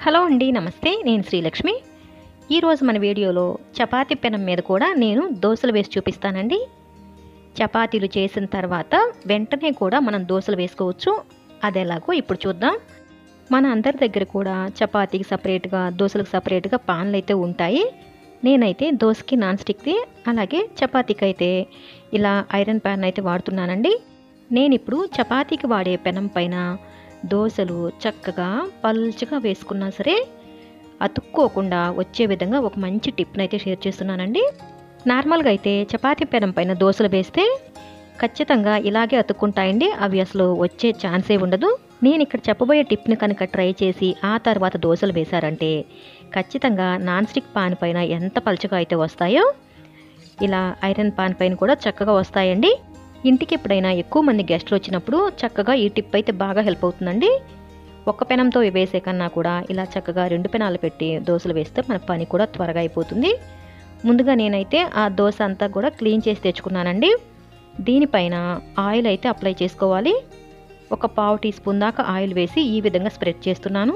hello అండి నమస్తే నేను శ్రీలక్ష్మి ఈరోజు మన వీడియోలో చపాతీ పెనం మీద కూడా నేను దోశలు వేసి చూపిస్తానండి చపాతీలు చేసిన తర్వాత వెంటనే కూడా మనం దోశలు వేసుకోవచ్చు అది ఎలాగో ఇప్పుడు చూద్దాం మన అందరి దగ్గర కూడా చపాతీకి సపరేట్గా దోశలకు సపరేట్గా పాన్లు అయితే ఉంటాయి నేనైతే దోశకి నాన్ స్టిక్ది అలాగే చపాతీకి అయితే ఇలా ఐరన్ ప్యాన్ అయితే వాడుతున్నానండి నేను ఇప్పుడు చపాతీకి వాడే పెనం పైన దోశలు చక్కగా పల్చగా వేసుకున్నా సరే అతుక్కోకుండా వచ్చే విధంగా ఒక మంచి టిప్ని అయితే షేర్ చేస్తున్నానండి నార్మల్గా అయితే చపాతీ పెనం పైన దోశలు వేస్తే ఖచ్చితంగా ఇలాగే అతుక్కుంటాయండి అవి అసలు వచ్చే ఛాన్సే ఉండదు నేను ఇక్కడ చెప్పబోయే టిప్ని కనుక ట్రై చేసి ఆ తర్వాత దోశలు వేశారంటే ఖచ్చితంగా నాన్ స్టిక్ పాన్ పైన ఎంత పలుచగా అయితే వస్తాయో ఇలా ఐరన్ పాన్ పైన కూడా చక్కగా వస్తాయండి ఇంటికి ఎప్పుడైనా ఎక్కువ మంది గెస్ట్లు వచ్చినప్పుడు చక్కగా ఈ టిప్ అయితే బాగా హెల్ప్ అవుతుందండి ఒక్క పెనంతో వేసే కన్నా కూడా ఇలా చక్కగా రెండు పెనాలు పెట్టి దోశలు వేస్తే మన పని కూడా త్వరగా అయిపోతుంది ముందుగా నేనైతే ఆ దోశ అంతా కూడా క్లీన్ చేసి తెచ్చుకున్నానండి దీనిపైన ఆయిల్ అయితే అప్లై చేసుకోవాలి ఒక పావు టీ స్పూన్ దాకా ఆయిల్ వేసి ఈ విధంగా స్ప్రెడ్ చేస్తున్నాను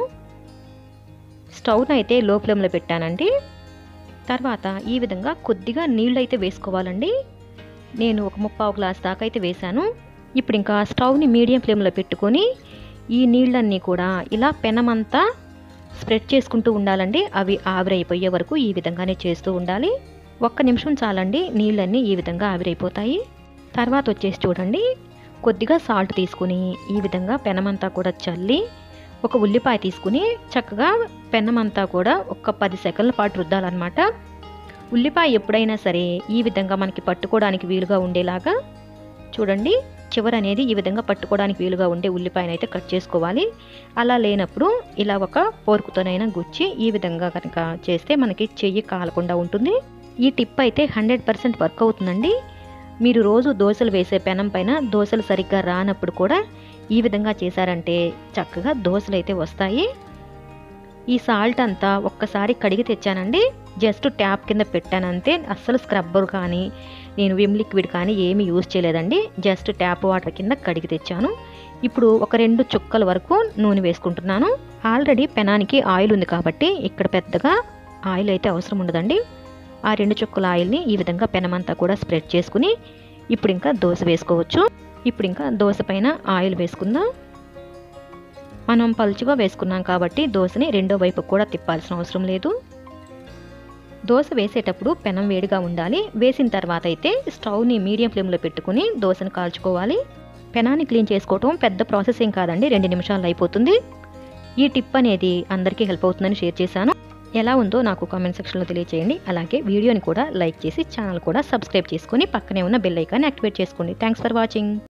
స్టవ్ను అయితే లో ఫ్లేమ్లో పెట్టానండి తర్వాత ఈ విధంగా కొద్దిగా నీళ్ళు అయితే వేసుకోవాలండి నేను ఒక ముప్పావు గ్లాస్ దాకా అయితే వేశాను ఇప్పుడు ఇంకా స్టవ్ని మీడియం ఫ్లేమ్లో పెట్టుకొని ఈ నీళ్ళన్నీ కూడా ఇలా పెనమంతా స్ప్రెడ్ చేసుకుంటూ ఉండాలండి అవి ఆవిరైపోయే వరకు ఈ విధంగానే చేస్తూ ఉండాలి ఒక్క నిమిషం చాలండి నీళ్ళన్నీ ఈ విధంగా ఆవిరైపోతాయి తర్వాత వచ్చేసి చూడండి కొద్దిగా సాల్ట్ తీసుకుని ఈ విధంగా పెనమంతా కూడా చల్లి ఒక ఉల్లిపాయ తీసుకుని చక్కగా పెనమంతా కూడా ఒక పది సెకండ్ల పాటు రుద్దాలన్నమాట ఉల్లిపాయ ఎప్పుడైనా సరే ఈ విధంగా మనకి పట్టుకోవడానికి వీలుగా ఉండేలాగా చూడండి చివర అనేది ఈ విధంగా పట్టుకోవడానికి వీలుగా ఉండే ఉల్లిపాయను అయితే కట్ చేసుకోవాలి అలా లేనప్పుడు ఇలా ఒక పోరుకుతోనైనా గుచ్చి ఈ విధంగా కనుక చేస్తే మనకి చెయ్యి కాలకుండా ఉంటుంది ఈ టిప్ అయితే హండ్రెడ్ పర్సెంట్ వర్క్ అవుతుందండి మీరు రోజు దోశలు వేసే పెనం పైన దోశలు సరిగ్గా రానప్పుడు కూడా ఈ విధంగా చేశారంటే చక్కగా దోశలు అయితే వస్తాయి ఈ సాల్ట్ అంతా ఒక్కసారి కడిగి తెచ్చానండి జస్ట్ ట్యాప్ కింద పెట్టానంతే అస్సలు స్క్రబ్బర్ కానీ నేను విమ్ లిక్విడ్ కానీ ఏమీ యూజ్ చేయలేదండి జస్ట్ ట్యాప్ వాటర్ కింద కడిగి తెచ్చాను ఇప్పుడు ఒక రెండు చుక్కల వరకు నూనె వేసుకుంటున్నాను ఆల్రెడీ పెనానికి ఆయిల్ ఉంది కాబట్టి ఇక్కడ పెద్దగా ఆయిల్ అయితే అవసరం ఉండదండి ఆ రెండు చుక్కల ఆయిల్ని ఈ విధంగా పెనమంతా కూడా స్ప్రెడ్ చేసుకుని ఇప్పుడు ఇంకా దోశ వేసుకోవచ్చు ఇప్పుడు ఇంకా దోశ పైన ఆయిల్ వేసుకుందాం మనం పలుచుగా వేసుకున్నాం కాబట్టి దోశని రెండో వైపు కూడా తిప్పాల్సిన అవసరం లేదు దోశ వేసేటప్పుడు పెనం వేడిగా ఉండాలి వేసిన తర్వాత అయితే స్టవ్ని మీడియం ఫ్లేమ్లో పెట్టుకుని దోశను కాల్చుకోవాలి పెనాన్ని క్లీన్ చేసుకోవటం పెద్ద ప్రాసెస్ ఏం కాదండి రెండు నిమిషాలు అయిపోతుంది ఈ టిప్ అనేది అందరికీ హెల్ప్ అవుతుందని షేర్ చేశాను ఎలా ఉందో నాకు కామెంట్ సెక్షన్లో తెలియచేయండి అలాగే వీడియోని కూడా లైక్ చేసి ఛానల్ కూడా సబ్స్క్రైబ్ చేసుకొని పక్కనే ఉన్న బెల్ ఐకాన్ని యాక్టివేట్ చేసుకోండి థ్యాంక్స్ ఫర్ వాచింగ్